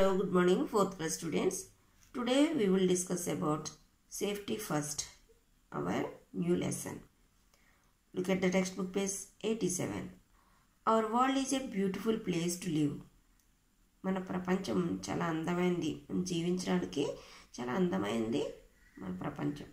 Hello, good morning, fourth class students. Today we will discuss about safety first, our new lesson. Look at the textbook page 87. Our world is a beautiful place to live. మన ప్రపంచం చాలా అందమైనది మనం జీవించడానికి చాలా అందమైనది మన ప్రపంచం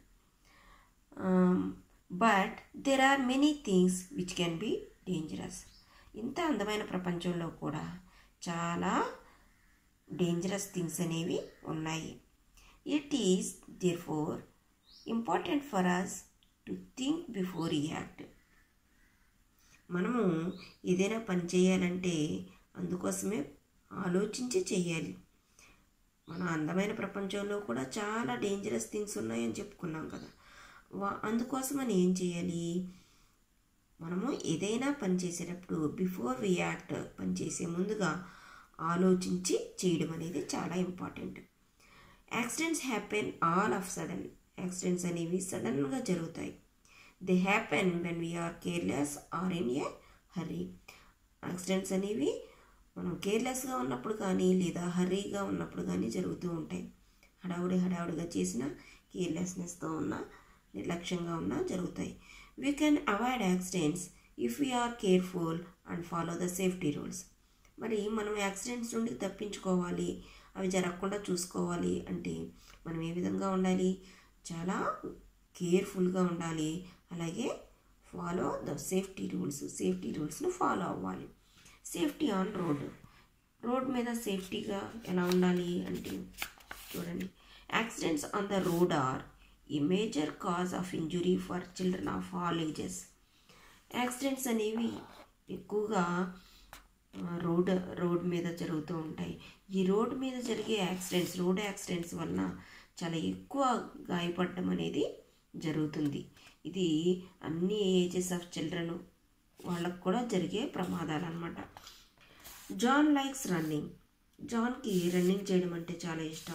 but there are many things which can be dangerous ఇంత అందమైన ప్రపంచంలో కూడా చాలా డేంజరస్ థింగ్స్ అనేవి ఉన్నాయి it is therefore important for us to think before react మనము ఏదైనా పని చేయాలంటే అందుకోసమే ఆలోచించి చేయాలి మన అందమైన ప్రపంచంలో కూడా చాలా డేంజరస్ థింగ్స్ ఉన్నాయని చెప్పుకున్నాం కదా వా అందుకోసమని ఏం చేయాలి మనము ఏదైనా పని చేసేటప్పుడు బిఫోర్ రియాక్ట్ పని చేసే ముందుగా ఆలోచించి చేయడం అనేది చాలా important accidents happen all of sudden accidents అనేవి సడన్గా జరుగుతాయి they happen when we are careless or in a hurry accidents అనేవి మనం కేర్లెస్గా ఉన్నప్పుడు కానీ లేదా హర్రీగా ఉన్నప్పుడు కానీ జరుగుతూ ఉంటాయి హడావుడి హడావుడిగా చేసిన కేర్లెస్నెస్తో ఉన్న నిర్లక్ష్యంగా ఉన్నా జరుగుతాయి we can avoid accidents if we are careful and follow the safety rules మరి మనం యాక్సిడెంట్స్ నుండి తప్పించుకోవాలి అవి జరగకుండా చూసుకోవాలి అంటే మనం ఏ విధంగా ఉండాలి చాలా కేర్ఫుల్గా ఉండాలి అలాగే follow the safety rules safety రూల్స్ను ఫాలో అవ్వాలి సేఫ్టీ ఆన్ రోడ్ రోడ్ మీద సేఫ్టీగా ఎలా ఉండాలి అంటే చూడండి accidents on the road are a major cause of injury for children of all ages accidents అనేవి ఎక్కువగా రోడ్ రోడ్ మీద జరుగుతూ ఉంటాయి ఈ రోడ్ మీద జరిగే యాక్సిడెంట్స్ రోడ్ యాక్సిడెంట్స్ వలన చాలా ఎక్కువ గాయపడడం అనేది జరుగుతుంది ఇది అన్ని ఏజెస్ ఆఫ్ చిల్డ్రన్ వాళ్ళకు కూడా జరిగే ప్రమాదాలు అనమాట జాన్ లైక్స్ రన్నింగ్ జాన్కి రన్నింగ్ చేయడం అంటే చాలా ఇష్టం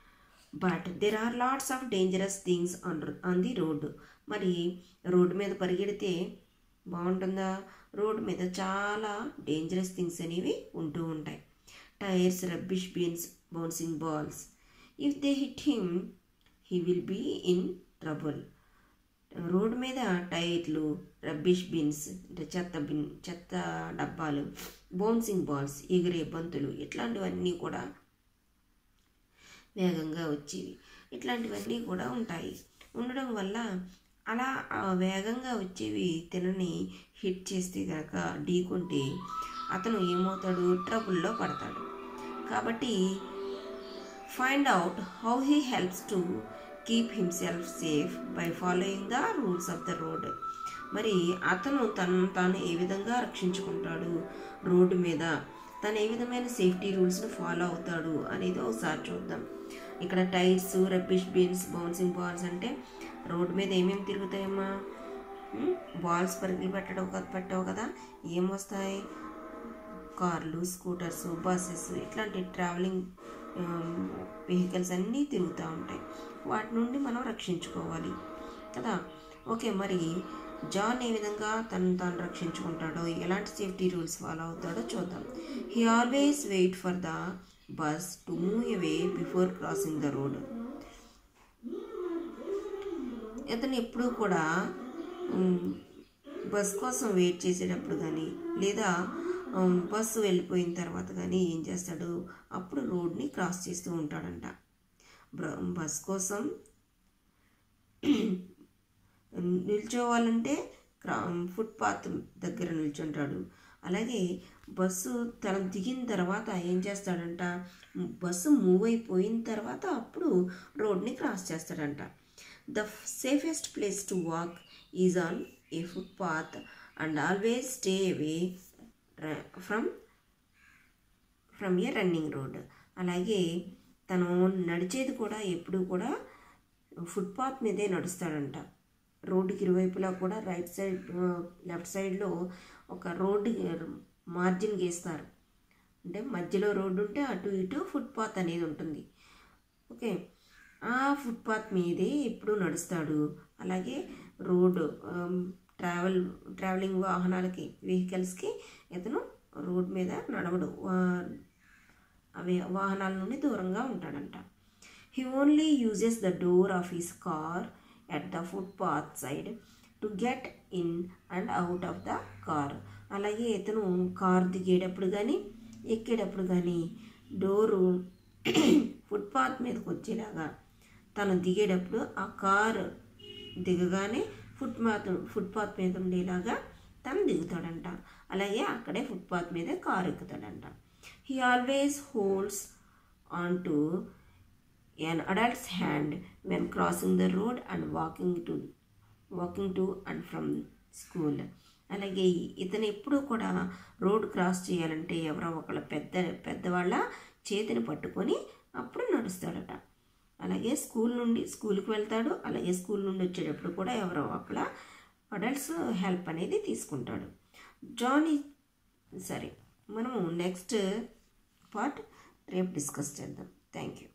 but there are lots of dangerous things on on the road మరి రోడ్డు మీద పరిగెడితే బాగుంటుందా రోడ్డు మీద చాలా డేంజరస్ థింగ్స్ అనేవి ఉంటూ ఉంటాయి tyres rubbish bins bouncing balls if they hit him he will be in trouble road మీద టైర్లు రబ్బిష్ బిన్స్ అంటే చెత్త బిన్ చెత్త డబ్బాలు బౌన్సింగ్ బాల్స్ ఎగిరే బంతులు ఇట్లాంటివన్నీ కూడా వేగంగా వచ్చేవి ఇట్లాంటివన్నీ కూడా ఉంటాయి ఉండడం వల్ల అలా వేగంగా వచ్చేవి తినని హిట్ చేస్తే కనుక ఢీకొంటే అతను ఏమవుతాడు ట్రబుల్లో పడతాడు కాబట్టి find out how he helps to keep himself safe by following the rules of the road మరి అతను తను తాను ఏ విధంగా రక్షించుకుంటాడు రోడ్డు మీద తను ఏ విధమైన సేఫ్టీ రూల్స్ను ఫాలో అవుతాడు అనేది ఒకసారి చూద్దాం ఇక్కడ tyres rubbish bins bouncing balls అంటే రోడ్డు మీద ఏమేమి తిరుగుతాయమ్మా బాల్స్ పరుగులు పెట్టడం పెట్టవు కదా ఏం వస్తాయి కార్లు స్కూటర్స్ బస్సెస్ ఇట్లాంటి ట్రావెలింగ్ వెహికల్స్ అన్నీ తిరుగుతూ ఉంటాయి వాటి నుండి మనం రక్షించుకోవాలి కదా ఓకే మరి జాన్ ఏ విధంగా తను తాను రక్షించుకుంటాడో ఎలాంటి సేఫ్టీ రూల్స్ ఫాలో అవుతాడో చూద్దాం he always wait for the bus to move away before crossing the road ఇతను ఎప్పుడూ కూడా బస్ కోసం వెయిట్ చేసేటప్పుడు కానీ లేదా బస్సు వెళ్ళిపోయిన తర్వాత కానీ ఏం చేస్తాడు అప్పుడు రోడ్ని క్రాస్ చేస్తూ ఉంటాడంట బస్ కోసం నిల్చోవాలంటే ఫుట్పాత్ దగ్గర నిల్చుంటాడు అలాగే బస్సు తన దిగిన తర్వాత ఏం చేస్తాడంట బస్సు మూవ్ అయిపోయిన తర్వాత అప్పుడు రోడ్ని క్రాస్ చేస్తాడంట the safest place to walk is on a footpath and always stay away from from a running road అలాగే తను నడిచేది కూడా ఎప్పుడు కూడా ఫుట్పాత్ మీదే నడుస్తాడంట రోడ్డుకి ఇరువైపులా కూడా రైట్ సైడ్ లెఫ్ట్ సైడ్లో ఒక రోడ్డు మార్జిన్ గీస్తారు అంటే మధ్యలో రోడ్డు ఉంటే అటు ఇటు ఫుట్పాత్ అనేది ఉంటుంది ఓకే ఆ ఫుట్పాత్ మీదే ఎప్పుడు నడుస్తాడు అలాగే రోడ్డు ట్రావెల్ ట్రావెలింగ్ వాహనాలకి వెహికల్స్కి ఇతను రోడ్ మీద నడవడు అవి వాహనాల నుండి దూరంగా ఉంటాడంట he only uses the door of his car at the footpath side to get in and out of the car అలాగే ఇతను కార్ దిగేటప్పుడు కానీ ఎక్కేటప్పుడు కానీ డోరు ఫుట్పాత్ మీదకి వచ్చేలాగా తను దిగేటప్పుడు ఆ కారు దిగగానే ఫుట్పాత్ ఫుట్పాత్ మీద ఉండేలాగా తను దిగుతాడంట అలాగే అక్కడే ఫుట్పాత్ మీద కారు ఎక్కుతాడంట he always holds on to an adult's hand when crossing the road and walking to walking to and from school అలాగే ఇతను ఎప్పుడూ కూడా రోడ్ క్రాస్ చేయాలంటే ఎవరో ఒకళ్ళ పెద్ద పెద్దవాళ్ళ చేతిని పట్టుకొని అప్పుడు నడుస్తాడట అలాగే స్కూల్ నుండి స్కూల్కి వెళ్తాడు అలాగే స్కూల్ నుండి వచ్చేటప్పుడు కూడా ఎవరో ఒకళ్ళ అడల్ట్స్ హెల్ప్ అనేది తీసుకుంటాడు జానీ సరే మనము నెక్స్ట్ పార్ట్ రేపు డిస్కస్ చేద్దాం థ్యాంక్ యూ